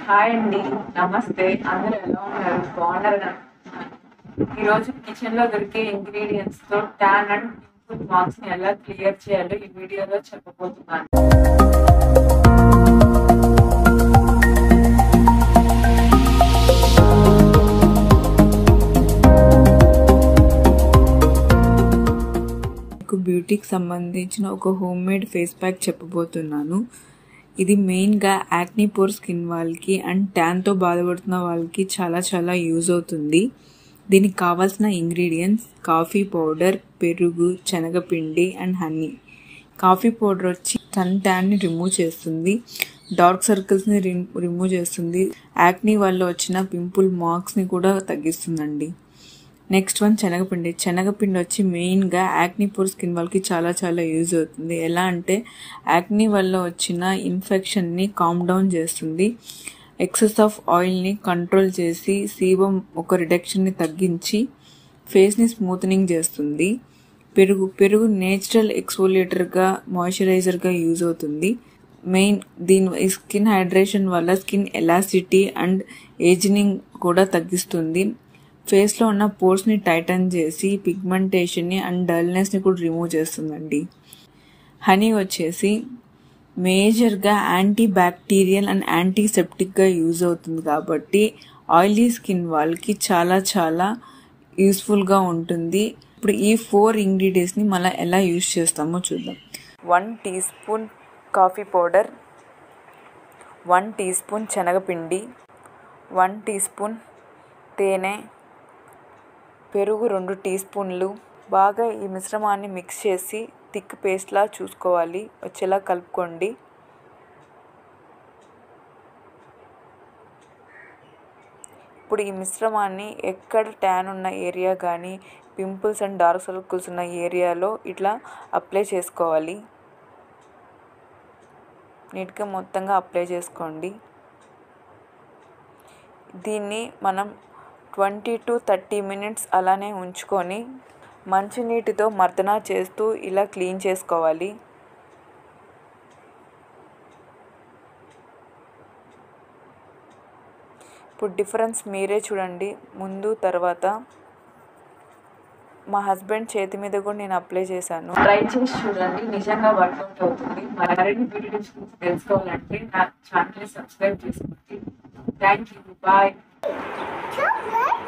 Hi అండి నమస్తే అందరూ ఎలా ఉన్నారు బాగున్నారు కదా ఈరోజు కిచెన్ లో దొరికే ఇంగ్రీడియంట్స్ తో ట్యాన్ అండ్ పింపుల్ మార్క్స్ ని ఎలా క్లియర్ చేయాలో ఈ వీడియోలో చెప్పబోతున్నాను మీకు బ్యూటీకి సంబంధించిన ఒక హోమ్ మేడ్ ఫేస్ ప్యాక్ చెప్పబోతున్నాను ఇది మెయిన్గా యాక్నీ పోర్ స్కిన్ వాళ్ళకి అండ్ ట్యాన్తో బాధపడుతున్న వాళ్ళకి చాలా చాలా యూజ్ అవుతుంది దీనికి కావాల్సిన ఇంగ్రీడియంట్స్ కాఫీ పౌడర్ పెరుగు శనగపిండి అండ్ హనీ కాఫీ పౌడర్ వచ్చి సన్ ట్యాన్ని రిమూవ్ చేస్తుంది డార్క్ సర్కిల్స్ని రిమూవ్ చేస్తుంది యాక్నీ వల్ల వచ్చిన పింపుల్ మార్క్స్ని కూడా తగ్గిస్తుందండి నెక్స్ట్ వన్ శనగపిండి శనగపిండి వచ్చి మెయిన్గా యాక్నీ పోర్ స్కిన్ వాళ్ళకి చాలా చాలా యూజ్ అవుతుంది ఎలా అంటే యాక్నీ వల్ల వచ్చిన ఇన్ఫెక్షన్ని కామ్ డౌన్ చేస్తుంది ఎక్సెస్ ఆఫ్ ఆయిల్ని కంట్రోల్ చేసి సీబం ఒక రిడక్షన్ని తగ్గించి ఫేస్ని స్మూత్నింగ్ చేస్తుంది పెరుగు పెరుగు నేచురల్ ఎక్స్ఫోలియేటర్గా మాయిశ్చరైజర్గా యూజ్ అవుతుంది మెయిన్ దీని స్కిన్ హైడ్రేషన్ వల్ల స్కిన్ ఎలాసిటీ అండ్ ఏజినింగ్ కూడా తగ్గిస్తుంది ఫేస్లో ఉన్న పోర్స్ని టైటన్ చేసి పిగ్మెంటేషన్ని అండ్ డల్నెస్ని కూడా రిమూవ్ చేస్తుందండి హనీ వచ్చేసి మేజర్గా యాంటీ బ్యాక్టీరియల్ అండ్ యాంటీసెప్టిక్గా యూజ్ అవుతుంది కాబట్టి ఆయిలీ స్కిన్ వాళ్ళకి చాలా చాలా యూస్ఫుల్గా ఉంటుంది ఇప్పుడు ఈ ఫోర్ ఇంగ్రీడియంట్స్ని మళ్ళీ ఎలా యూజ్ చేస్తామో చూద్దాం one teaspoon coffee powder one teaspoon శనగపిండి వన్ టీ స్పూన్ తేనె పెరుగు రెండు టీ స్పూన్లు బాగా ఈ మిశ్రమాన్ని మిక్స్ చేసి థిక్ పేస్ట్లా చూసుకోవాలి వచ్చేలా కలుపుకోండి ఇప్పుడు ఈ మిశ్రమాన్ని ఎక్కడ ట్యాన్ ఉన్న ఏరియా కానీ పింపుల్స్ అండ్ డార్క్ సర్కిల్స్ ఉన్న ఏరియాలో ఇట్లా అప్లై చేసుకోవాలి నీట్గా మొత్తంగా అప్లై చేసుకోండి దీన్ని మనం ట్వంటీ టు థర్టీ మినిట్స్ అలానే ఉంచుకొని మంచినీటితో మర్దన చేస్తూ ఇలా క్లీన్ చేసుకోవాలి ఇప్పుడు డిఫరెన్స్ మీరే చూడండి ముందు తర్వాత మా హస్బెండ్ చేతి మీద కూడా నేను అప్లై చేశాను ట్రై చేసి చూడండి నిజంగా వర్కౌట్ అవుతుంది మరిన్ని వీడియోస్ గురించి తెలుసుకోవాలంటే నా ఛానల్ సబ్స్క్రైబ్ చేసుకోండి థ్యాంక్ యూ బాయ్ Chocolate.